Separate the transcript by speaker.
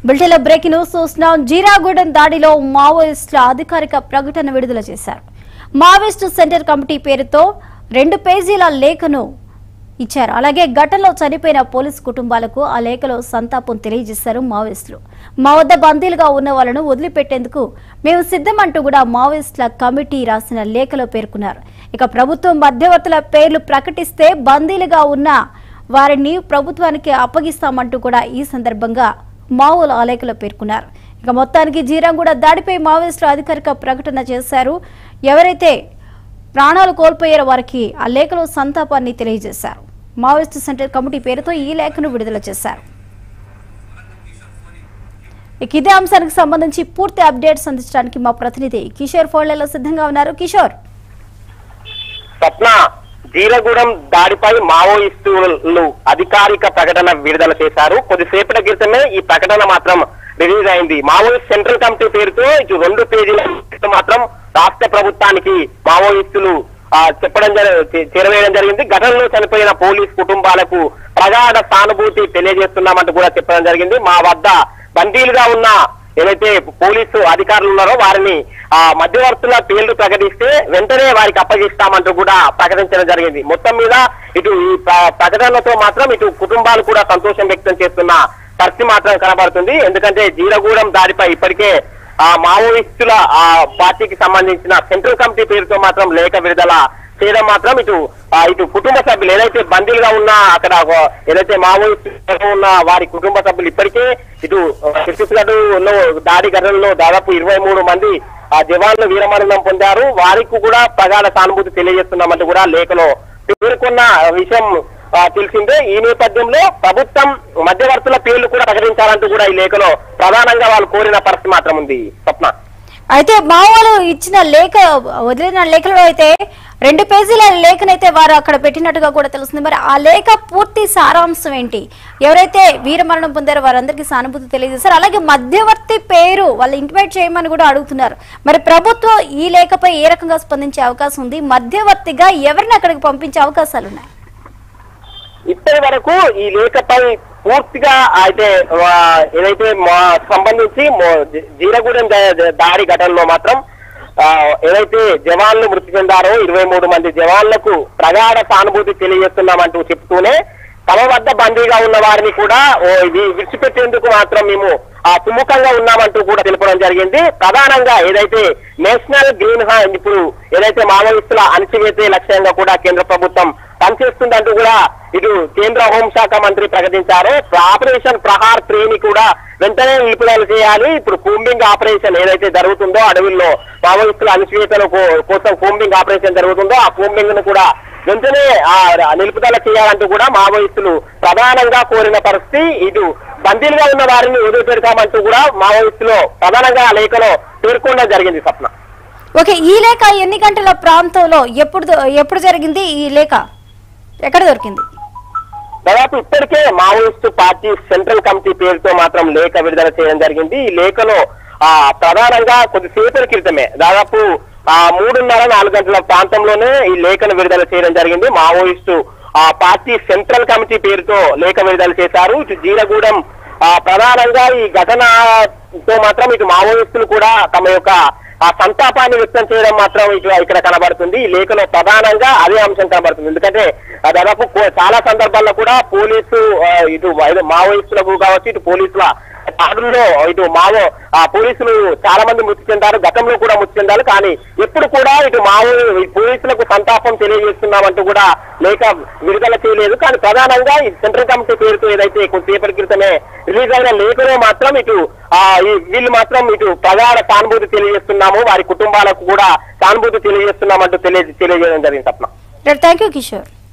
Speaker 1: బులెటిన్లో breaking news చూస్తున్నాం జీరాగూడెం దాడిలో మావోయిస్టుల అధికారిక ప్రకటన విడుదల చేశారు మావోయిస్టు సెంటర్ కమిటీ పేరుతో రెండు పేజీల లేఖను ఇచ్చారు అలాగే ఘటనలో చనిపోయిన పోలీసు కుటుంబాలకు ఆ లేఖలో సంతాపం తెలియజేశారు మావోయిస్టులు మా వద్ద బందీలుగా ఉన్న వాళ్ళను వదిలిపెట్టేందుకు మేము సిద్ధమంటూ కూడా మావోయిస్టుల కమిటీ రాసిన లేఖలో పేర్కొన్నారు ఇక ప్రభుత్వం మధ్యవర్తుల పేర్లు ప్రకటిస్తే బందీలుగా ఉన్న వారిని ప్రభుత్వానికి అప్పగిస్తామంటూ కూడా ఈ సందర్భంగా మావోలు ఆ లేఖలో పేర్కొన్నారు ఇక మొత్తానికి జీరంగూడ దాడిపై మావోయిస్టులు అధికారిక ప్రకటన చేశారు ఎవరైతే ప్రాణాలు కోల్పోయారో వారికి ఆ లేఖలో సంతాపాన్ని తెలియజేశారు మావోయిస్టు సెంటర్ కమిటీ పేరుతో ఈ లేఖను విడుదల చేశారు ఇక ఇదే అంశానికి సంబంధించి పూర్తి అప్డేట్స్ అందించడానికి మా ప్రతినిధి కిషోర్ ఫోన్లలో సిద్ధంగా ఉన్నారు కిషోర్
Speaker 2: స్వప్న జీరగూడెం దాడిపై మావోయిస్టులు అధికారిక ప్రకటన విడుదల చేశారు కొద్దిసేపటి క్రితమే ఈ ప్రకటన మాత్రం రిలీజ్ అయింది మావోయిస్ట్ సెంట్రల్ కమిటీ పేరుతో ఇటు రెండు పేజీల లిస్టు మాత్రం రాష్ట్ర ప్రభుత్వానికి మావోయిస్టులు ఆ, చెప్పడం జరి- చే- చేరవేయడం జరిగింది ఘటనలో చనిపోయిన పోలీస్ కుటుంబాలకు ప్రగాఢ సానుభూతి తెలియజేస్తున్నామంటూ కూడా చెప్పడం జరిగింది మా వద్ద బందీలుగా ఉన్న ఏదైతే పోలీసు అధికారులు ఉన్నారో వారిని ఆ మధ్యవర్తుల పేర్లు ప్రకటిస్తే వెంటనే వారికి అప్పగిస్తామంటూ కూడా ప్రకటించడం జరిగింది మొత్తం మీద ఇటు ఈ ప్ర- ప్రకటనలతో మాత్రం ఇటు కుటుంబాలు కూడా సంతోషం వ్యక్తం చేస్తున్న పరిస్థితి మాత్రం కనబడుతుంది ఎందుకంటే జీరగూడెం దాడిపై ఇప్పటికే ఆ మావోయిస్టుల ఆ పార్టీకి సంబంధించిన సెంట్రల్ కమిటీ పేరుతో మాత్రం లేఖ విడుదల చేయడం మాత్రం ఇటు ఆ, ఇటు కుటుంబ సభ్యులు ఏదైతే బందీలుగా ఉన్నా అక్కడ ఒక ఏదైతే మావోయిస్టులుగా ఉన్న వారి కుటుంబ సభ్యులు ఇప్పటికే ఇటు ఛత్తీస్గఢ్ లో దాడి ఘటనలో దాదాపు ఇరవై మూడు మంది ఆ జవాన్లు వీరమరణం పొందారు వారికి కూడా ప్రగాఢ సానుభూతి తెలియజేస్తున్నామంటూ కూడా లేఖలో పేర్కొన్న విషయం ఆ, తెలిసిందే ఈ నేపథ్యంలో ప్రభుత్వం మధ్యవర్తుల పేర్లు కూడా ప్రకటించాలంటూ కూడా ఈ లేఖలో ప్రధానంగా వాళ్ళు కోరిన పరిస్థితి మాత్రం ఉంది స్వప్న
Speaker 1: అయితే మావోలు ఇచ్చిన లేఖ వదిలిన లేఖలో అయితే రెండు పేజీల లేఖనైతే వారు అక్కడ పెట్టినట్టుగా కూడా తెలుస్తుంది మరి ఆ లేఖ పూర్తి సారాంశం ఏంటి ఎవరైతే వీరమరణం పొందారో వారందరికీ సానుభూతి తెలియజేశారు అలాగే మధ్యవర్తి పేరు వాళ్ళు ఇంటిమేట్ చేయమని కూడా అడుగుతున్నారు మరి ప్రభుత్వం ఈ లేఖపై ఏ రకంగా స్పందించే అవకాశం ఉంది మధ్యవర్తిగా ఎవరిని అక్కడికి పంపించే అవకాశాలు ఉన్నాయి
Speaker 2: ఇప్పటి వరకు ఈ లేఖపై పూర్తిగా అయితే ఆ, ఏదైతే మా సంబంధించి మో- జీ- జీరగూడెం దా- దాడి ఘటనలో మాత్రం ఆ, ఏదైతే జవాన్లు మృతి చెందారో ఇరవై మూడు మంది జవాన్లకు ప్రగాఢ సానుభూతి తెలియజేస్తున్నామంటూ చెప్తూనే తమ వద్ద బందీగా ఉన్న వారిని కూడా ఓ ఇది విడిచిపెట్టేందుకు మాత్రం మేము ఆ సుముఖంగా ఉన్నామంటూ కూడా తెలపడం జరిగింది ప్రధానంగా ఏదైతే నేషనల్ గ్రీన్ హా ఇప్పుడు ఏదైతే మావోయిస్టుల అణచివేతే లక్ష్యంగా కూడా కేంద్ర ప్రభుత్వం పనిచేస్తుందంటూ కూడా ఇటు కేంద్ర హోంశాఖ మంత్రి ప్రకటించారు ఆపరేషన్ ప్రహార్ త్రీ ని కూడా వెంటనే నిలుపుదల చేయాలి ఇప్పుడు కూంబింగ్ ఆపరేషన్ ఏదైతే జరుగుతుందో అడవుల్లో మావోయిస్టుల అణచివేతల కో- కోసం కూంబింగ్ ఆపరేషన్ జరుగుతుందో ఆ కూంబింగ్ ను కూడా వెంటనే ఆ నిలుపుదల చేయాలంటూ కూడా మావోయిస్టులు ప్రధానంగా కోరిన పరిస్థితి ఇటు బందీలుగా ఉన్న వారిని వదిలిపెడతామంటూ కూడా మావోయిస్టులు ప్రధానంగా ఆ లేఖలో పేర్కొనడం జరిగింది స్వప్న
Speaker 1: ఓకే ఈ లేఖ ఎన్ని గంటల ప్రాంతంలో ఎప్పుడు దొ- ఎప్పుడు జరిగింది ఈ లేఖ ఎక్కడ దొరికింది
Speaker 2: దాదాపు ఇప్పటికే మావోయిస్టు పార్టీ సెంట్రల్ కమిటీ పేరుతో మాత్రం లేఖ విడుదల చేయడం జరిగింది ఈ లేఖలో ఆ ప్రధానంగా కొద్దిసేపటి క్రితమే దాదాపు ఆ మూడున్నర నాలుగు గంటల ప్రాంతంలోనే ఈ లేఖను విడుదల చేయడం జరిగింది మావోయిస్టు ఆ పార్టీ సెంట్రల్ కమిటీ పేరుతో లేఖ విడుదల చేశారు ఇటు జీరగూడెం ఆ ప్రధానంగా ఈ ఘటనతో మాత్రం ఇటు మావోయిస్టులు కూడా తమ యొక్క ఆ సంతాపాన్ని వ్యక్తం చేయడం మాత్రం ఇటు ఇక్కడ కనబడుతుంది ఈ లేఖలో ప్రధానంగా అదే అంశం కనబడుతుంది ఎందుకంటే ఆ దాదాపు కో- చాలా సందర్భాల్లో కూడా పోలీసు ఆ, ఇటు వై- మావోయిస్టులకు కావచ్చు ఇటు పోలీసుల దాడుల్లో ఇటు మావో ఆ పోలీసులు చాలా మంది మృతి చెందారు గతంలో కూడా మృతి చెందారు కానీ ఎప్పుడు కూడా ఇటు మావో ఈ పోలీసులకు సంతాపం తెలియజేస్తున్నామంటూ కూడా లేఖ విడుదల చేయలేదు కానీ ప్రధానంగా ఈ సెంట్రల్ కమిటీ పేరుతో ఏదైతే కొద్దిసేపటి క్రితమే రిలీజ్ అయిన లేఖలో మాత్రం ఇటు ఆ ఈ వీళ్ళు మాత్రం ఇటు ప్రగాఢ సానుభూతి తెలియజేస్తున్నాము వారి కుటుంబాలకు కూడా సానుభూతి తెలియజేస్తున్నామంటూ తెలియ తెలియజేయడం జరిగింది తప్ప
Speaker 1: థ్యాంక్ యూ కిషోర్